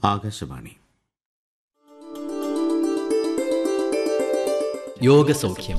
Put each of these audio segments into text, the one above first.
ആകാശവാണി യോഗസൗഖ്യം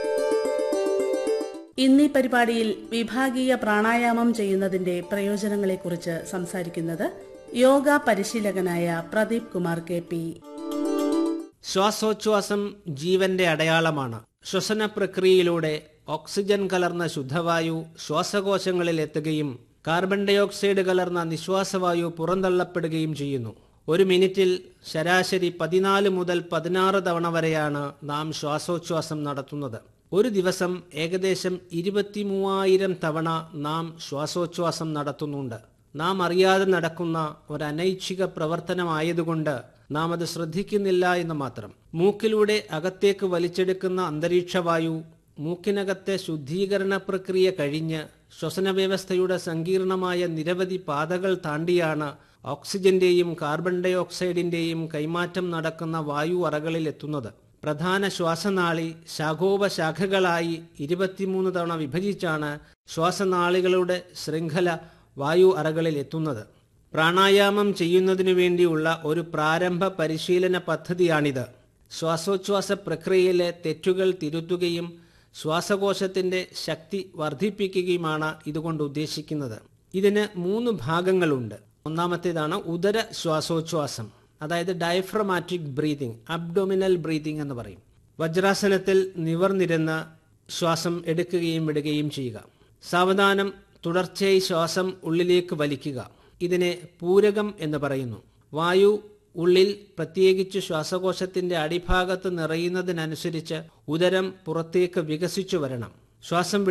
ഇന്നീ പരിപാടിയിൽ വിഭാഗീയ പ്രാണായാമം ചെയ്യുന്നതിന്റെ പ്രയോജനങ്ങളെക്കുറിച്ച് സംസാരിക്കുന്നത് യോഗ പരിശീലകനായ പ്രദീപ് കുമാർ കെ പി ശ്വാസോച്ഛ്വാസം ജീവന്റെ അടയാളമാണ് ശ്വസന പ്രക്രിയയിലൂടെ ഓക്സിജൻ കലർന്ന ശുദ്ധവായു ശ്വാസകോശങ്ങളിൽ എത്തുകയും കാർബൺ ഡയോക്സൈഡ് കലർന്ന നിശ്വാസവായു പുറന്തള്ളപ്പെടുകയും ചെയ്യുന്നു ഒരു മിനിറ്റിൽ ശരാശരി പതിനാല് മുതൽ പതിനാറ് തവണ വരെയാണ് നാം ശ്വാസോച്ഛ്വാസം നടത്തുന്നത് ഒരു ദിവസം ഏകദേശം ഇരുപത്തിമൂവായിരം തവണ നാം ശ്വാസോച്ഛ്വാസം നടത്തുന്നുണ്ട് നാം അറിയാതെ നടക്കുന്ന ഒരു അനൈച്ഛിക പ്രവർത്തനമായതുകൊണ്ട് നാം അത് ശ്രദ്ധിക്കുന്നില്ല എന്ന് മാത്രം മൂക്കിലൂടെ അകത്തേക്ക് വലിച്ചെടുക്കുന്ന അന്തരീക്ഷവായു മൂക്കിനകത്തെ ശുദ്ധീകരണ പ്രക്രിയ കഴിഞ്ഞ് ശ്വസന വ്യവസ്ഥയുടെ സങ്കീർണമായ നിരവധി പാതകൾ താണ്ടിയാണ് ഓക്സിജന്റെയും കാർബൺ ഡൈ ഓക്സൈഡിന്റെയും കൈമാറ്റം നടക്കുന്ന വായു അറകളിൽ എത്തുന്നത് പ്രധാന ശ്വാസനാളി ശാഖോപശാഖകളായി ഇരുപത്തിമൂന്ന് തവണ വിഭജിച്ചാണ് ശ്വാസനാളികളുടെ ശൃംഖല വായു അറകളിൽ എത്തുന്നത് പ്രാണായാമം ചെയ്യുന്നതിനു വേണ്ടിയുള്ള ഒരു പ്രാരംഭ പരിശീലന പദ്ധതിയാണിത് ശ്വാസോച്ഛ്വാസ പ്രക്രിയയിലെ തെറ്റുകൾ തിരുത്തുകയും ശ്വാസകോശത്തിന്റെ ശക്തി വർദ്ധിപ്പിക്കുകയുമാണ് ഇതുകൊണ്ട് ഉദ്ദേശിക്കുന്നത് ഇതിന് മൂന്ന് ഭാഗങ്ങളുണ്ട് ഒന്നാമത്തേതാണ് ഉദര ശ്വാസോച്ഛ്വാസം അതായത് ഡയഫ്രമാറ്റിക് ബ്രീതിങ് അബ്ഡോമിനൽ ബ്രീതിങ് എന്ന് പറയും വജ്രാസനത്തിൽ നിവർന്നിരുന്ന് ശ്വാസം എടുക്കുകയും വിടുകയും ചെയ്യുക സാവധാനം തുടർച്ചയായി ശ്വാസം ഉള്ളിലേക്ക് വലിക്കുക ഇതിനെ പൂരകം എന്ന് പറയുന്നു വായു ഉള്ളിൽ പ്രത്യേകിച്ച് ശ്വാസകോശത്തിന്റെ അടിഭാഗത്ത് നിറയുന്നതിനനുസരിച്ച് ഉദരം പുറത്തേക്ക് വികസിച്ചു വരണം ശ്വാസം